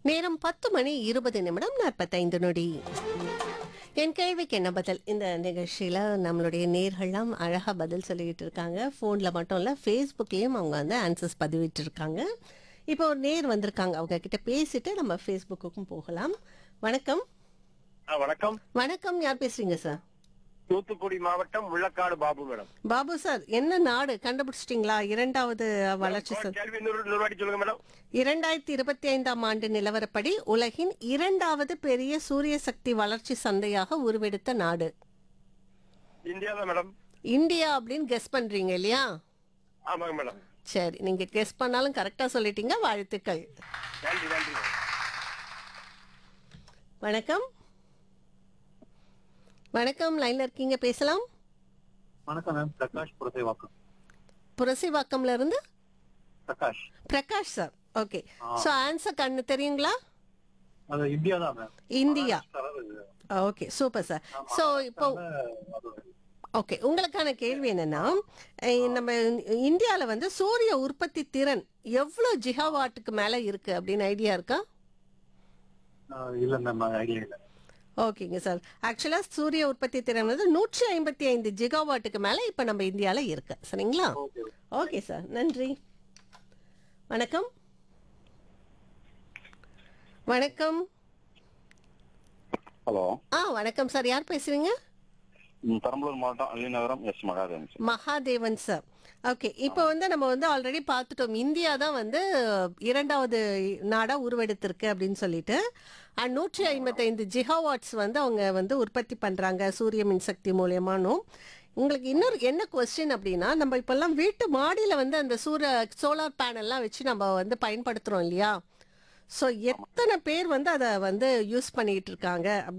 நேரம் பத்து மணி இருபது நிமிடம் நாற்பத்தைந்து நொடி என் கேள்விக்கு என்ன பதில் இந்த நிகழ்ச்சியில் நம்மளுடைய நேர்கள்லாம் அழகாக பதில் சொல்லிக்கிட்டு இருக்காங்க ஃபோனில் மட்டும் இல்லை ஃபேஸ்புக்லேயும் அவங்க வந்து ஆன்சர்ஸ் பதிவிட்டு இருக்காங்க இப்போ ஒரு நேர் வந்திருக்காங்க அவங்க கிட்ட பேசிட்டு நம்ம ஃபேஸ்புக்குக்கும் போகலாம் வணக்கம் ஆ, வணக்கம் வணக்கம் யார் பேசுறீங்க சார் தூத்துக்குடி மாவட்டம் முள்ளக்காடு பாபு மேடம் பாபு சார் என்ன நாடு கண்டுபிடிச்சிட்டிங்களா இரண்டாவது வளர்ச்சி சந்தை கேள்வி நூறு நூறு வாட்டி சொல்லுங்க மேடம் இரண்டாயிரத்தி இருபத்தி ஐந்தாம் ஆண்டு நிலவரப்படி உலகின் இரண்டாவது பெரிய சூரிய சக்தி வளர்ச்சி சந்தையாக உருவெடுத்த நாடு இந்தியா தான் மேடம் இந்தியா அப்படின்னு கெஸ் பண்றீங்க இல்லையா ஆமாங்க மேடம் சரி நீங்க கெஸ் பண்ணாலும் கரெக்டா சொல்லிட்டீங்க வாழ்த்துக்கள் நன்றி நன்றி மேடம். வணக்கம் வணக்கம் லைன்ல இருக்கீங்க பேசலாம் வணக்கம் மேம் பிரகாஷ் புரசைவாக்கம் புரசிவாக்கம்ல இருந்து Prakash Prakash sir okay so answer கண்ணு தெரியுங்களா அது இந்தியா தான் ma'am India okay super sir so இப்போ ஓகே உங்களுக்கான கேள்வி என்னன்னா அஹ் நம்ம இந்தியால வந்து சூரிய உற்பத்தி திறன் எவ்வளவு ஜிகாவாட்டுக்கு மேல இருக்கு அப்படின்னு ஐடியா இருக்கா இல்ல மேம் ஐடியா இல்ல ஓகேங்க சார் ஆக்சுவலா சூரிய உற்பத்தி திறன் வந்து நூற்றி ஐம்பத்தி ஐந்து ஜிகாவாட்டுக்கு மேல இப்ப நம்ம இந்தியால இருக்கு சரிங்களா ஓகே ஓகே சார் நன்றி வணக்கம் வணக்கம் ஹலோ ஆ வணக்கம் சார் யார் பேசுறீங்க ம், பெரம்பலூர் மாவட்டம் Allinagaram S Mahadevan sir Mahadevan sir okay இப்போ வந்து நம்ம வந்து ஆல்ரெடி பார்த்துட்டோம் இந்தியா தான் வந்து இரண்டாவது நாடா உருவெடுத்திருக்கு அப்படின்னு சொல்லிட்டு அண்ட் நூற்றி ஐம்பத்தைந்து ஜிகாவாட்ஸ் வந்து அவங்க வந்து உற்பத்தி பண்றாங்க சூரிய மின்சக்தி மூலியமானும் உங்களுக்கு இன்னொரு என்ன கொஸ்டின் அப்படின்னா நம்ம இப்பெல்லாம் வீட்டு மாடியில வந்து அந்த சூரிய சோலார் பேனல்லாம் வச்சு நம்ம வந்து பயன்படுத்துறோம் இல்லையா ஸோ எத்தனை பேர் வந்து அதை வந்து யூஸ் பண்ணிட்டு இருக்காங்க